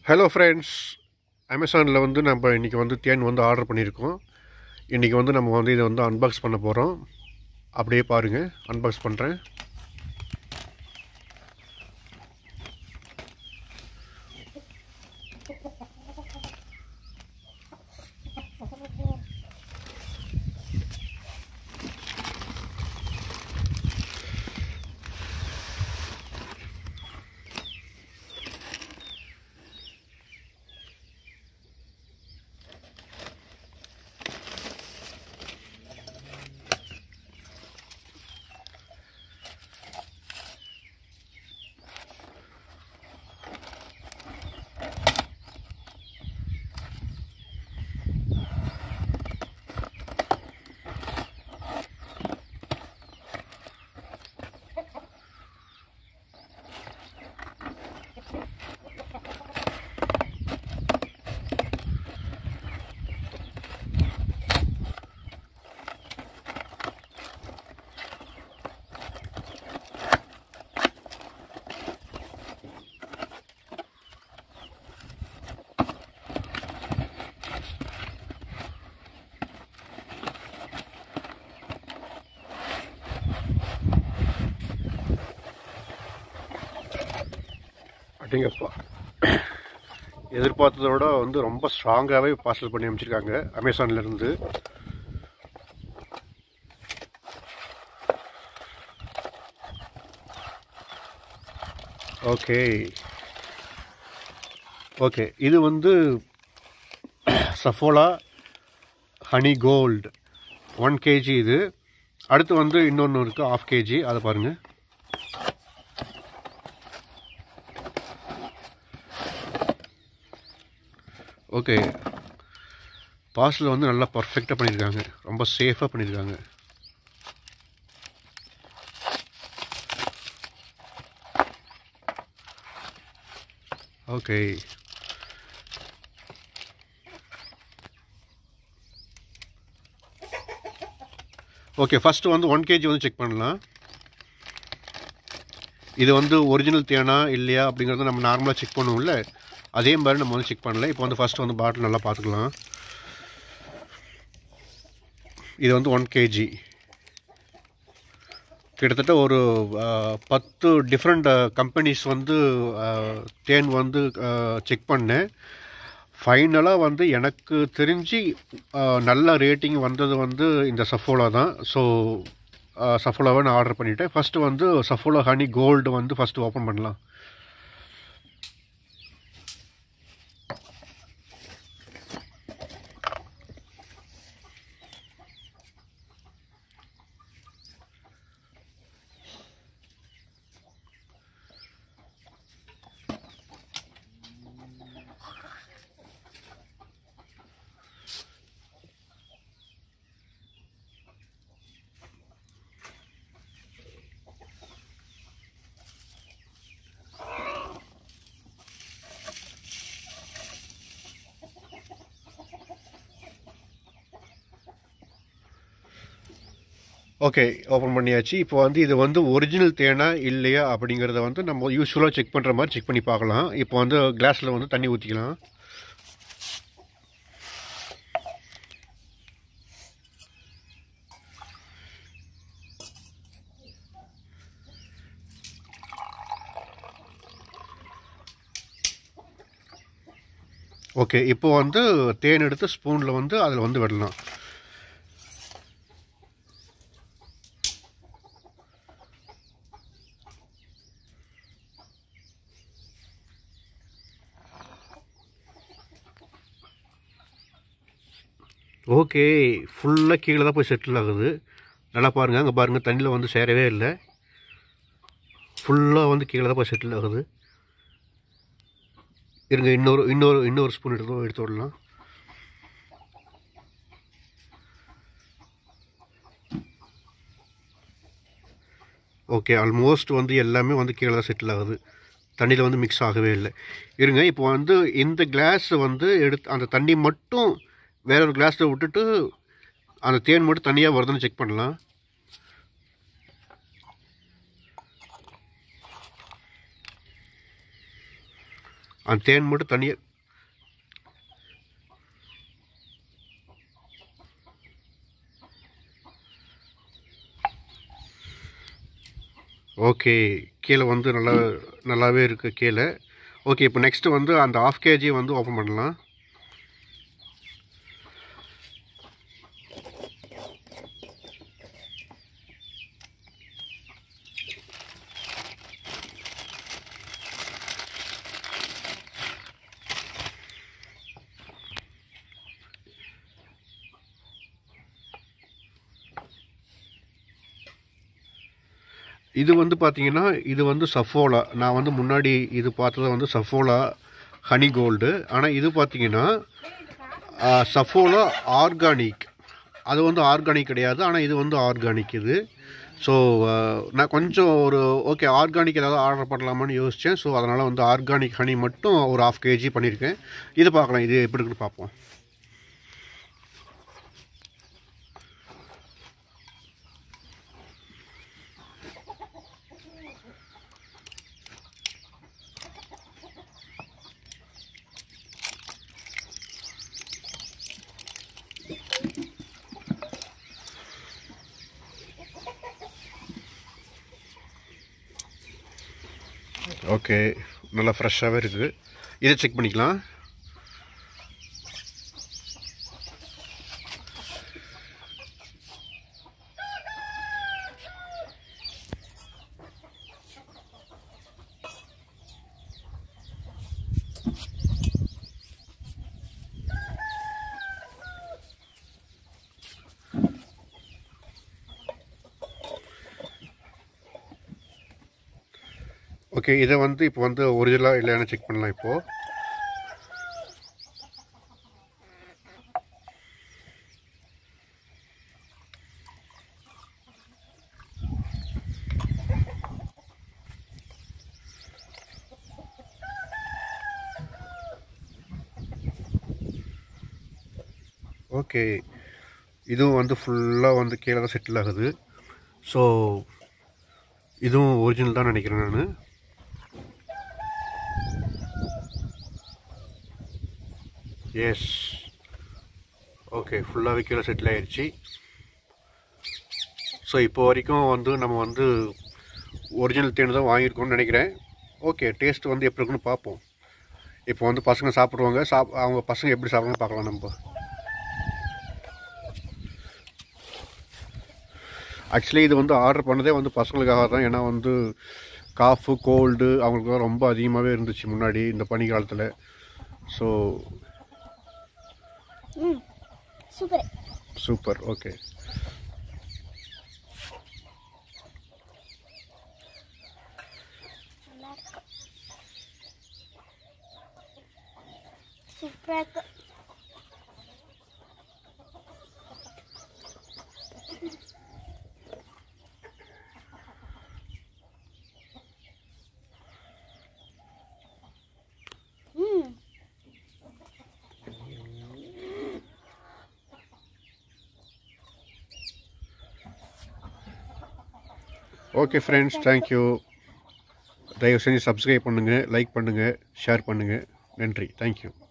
hello friends அமேசானில் வந்து நம்ம இன்றைக்கி வந்து தேன் வந்து ஆர்டர் பண்ணியிருக்கோம் இன்றைக்கி வந்து நம்ம வந்து இதை வந்து அன்பாக்ஸ் பண்ண போகிறோம் அப்படியே பாருங்கள் அன்பாக்ஸ் பண்ணுறேன் அப்படிங்கப்பா எதிர்பார்த்ததை விட வந்து ரொம்ப ஸ்ட்ராங்காகவே பார்சல் பண்ணி அமைச்சிருக்காங்க அமேசான்லேருந்து ஓகே ஓகே இது வந்து Saffola honey gold one KG இது அடுத்து வந்து இன்னொன்று இருக்குது ஆஃப் கேஜி அதை பாருங்கள் ஓகே பார்சல் வந்து நல்லா பர்ஃபெக்டாக பண்ணியிருக்காங்க ரொம்ப சேஃபாக பண்ணியிருக்காங்க ஓகே ஓகே ஃபஸ்ட்டு வந்து ஒன் கேஜி வந்து செக் பண்ணலாம் இது வந்து ஒரிஜினல் தேனா இல்லையா அப்படிங்கிறத நம்ம நார்மலாக செக் பண்ணுவோம்ல அதே மாதிரி நம்ம வந்து செக் பண்ணல இப்போ வந்து ஃபஸ்ட்டு வந்து பாட்டில் நல்லா பார்த்துக்கலாம் இது வந்து ஒன் கேஜி கிட்டத்தட்ட ஒரு பத்து டிஃப்ரெண்ட் கம்பெனிஸ் வந்து தேன் வந்து செக் பண்ணேன் ஃபைனலாக வந்து எனக்கு தெரிஞ்சு நல்ல ரேட்டிங் வந்தது வந்து இந்த சஃபோலா தான் ஸோ சஃபோலாவை நான் ஆர்டர் பண்ணிவிட்டேன் ஃபஸ்ட்டு வந்து சஃபோலா ஹனி கோல்டு வந்து ஃபஸ்ட்டு ஓப்பன் பண்ணலாம் ஓகே ஓப்பன் பண்ணியாச்சு இப்போ வந்து இது வந்து ஒரிஜினல் தேனா இல்லையா அப்படிங்கிறத வந்து நம்ம யூஸ்ஃபுல்லாக செக் பண்ணுற மாதிரி செக் பண்ணி பார்க்கலாம் இப்போ வந்து கிளாஸில் வந்து தண்ணி ஊற்றிக்கலாம் ஓகே இப்போ வந்து தேன் எடுத்து ஸ்பூனில் வந்து அதில் வந்து விடலாம் ஓகே ஃபுல்லாக கீழே தான் போய் செட்டில் ஆகுது நல்லா பாருங்கள் அங்கே பாருங்கள் தண்ணியில் வந்து சேரவே இல்லை ஃபுல்லாக வந்து கீழே தான் போய் செட்டில் ஆகுது இருங்க இன்னொரு இன்னொரு இன்னொரு ஸ்பூன் எடுத்து எடுத்து விடலாம் ஓகே ஆல்மோஸ்ட் வந்து எல்லாமே வந்து கீழே தான் செட்டில் ஆகுது தண்ணியில் வந்து மிக்ஸ் ஆகவே இல்லை இருங்க இப்போ வந்து இந்த கிளாஸ் வந்து எடுத்து அந்த தண்ணி மட்டும் வேற ஒரு கிளாஸில் விட்டுட்டு அந்த தேன் மட்டும் தனியாக வருதுன்னு செக் பண்ணலாம் அந்த தேன் மட்டும் தனியாக ஓகே கீழே வந்து நல்லா நல்லாவே இருக்குது கீழே ஓகே இப்போ நெக்ஸ்ட்டு வந்து அந்த ஆஃப் கேஜி வந்து ஓப்பன் பண்ணலாம் இது வந்து பார்த்தீங்கன்னா இது வந்து சஃபோலா நான் வந்து முன்னாடி இது பார்த்தது வந்து சஃபோலா ஹனி கோல்டு ஆனால் இது பார்த்தீங்கன்னா சஃபோலா ஆர்கானிக் அது வந்து ஆர்கானிக் கிடையாது ஆனால் இது வந்து ஆர்கானிக் இது ஸோ நான் கொஞ்சம் ஒரு ஓகே ஆர்கானிக் ஏதாவது ஆர்டர் பண்ணலாமான்னு யோசித்தேன் ஸோ அதனால் வந்து ஆர்கானிக் ஹனி மட்டும் ஒரு ஆஃப் கேஜி பண்ணியிருக்கேன் இது பார்க்கலாம் இது எப்படி இருக்குன்னு பார்ப்போம் ஓகே நல்லா ஃப்ரெஷ்ஷாகவே இருக்குது இதை செக் பண்ணிக்கலாம் ஓகே இதை வந்து இப்போ வந்து ஒரிஜினலாக இல்லைன்னு செக் பண்ணலாம் இப்போது ஓகே இதுவும் வந்து ஃபுல்லாக வந்து கீழே தான் செட்டில் ஆகுது ஸோ இதுவும் ஒரிஜினல் தான் நினைக்கிறேன் நான் எஸ் ஓகே ஃபுல்லாகவே கீழே செட்டில் ஆயிடுச்சு ஸோ இப்போ வரைக்கும் வந்து நம்ம வந்து ஒரிஜினல் தேன் தான் வாங்கியிருக்கோம்னு நினைக்கிறேன் ஓகே டேஸ்ட் வந்து எப்படி இருக்குன்னு பார்ப்போம் இப்போ வந்து பசங்க சாப்பிடுவாங்க சாப் அவங்க பசங்க எப்படி சாப்பிடுவாங்க பார்க்கலாம் நம்ம ஆக்சுவலி இது வந்து ஆர்டர் பண்ணதே வந்து பசங்களுக்காக தான் ஏன்னா வந்து காஃபு கோல்டு அவங்களுக்கு ரொம்ப அதிகமாகவே இருந்துச்சு முன்னாடி இந்த பனி காலத்தில் ஸோ ம் சூப்பர் சூப்பர் ஓகே நல்லா இருக்கு சூப்பராக இருக்கு ம் ஓகே ஃப்ரெண்ட்ஸ் தேங்க்யூ தயவு செஞ்சு சப்ஸ்கிரைப் பண்ணுங்கள் லைக் பண்ணுங்கள் ஷேர் பண்ணுங்கள் நன்றி தேங்க்யூ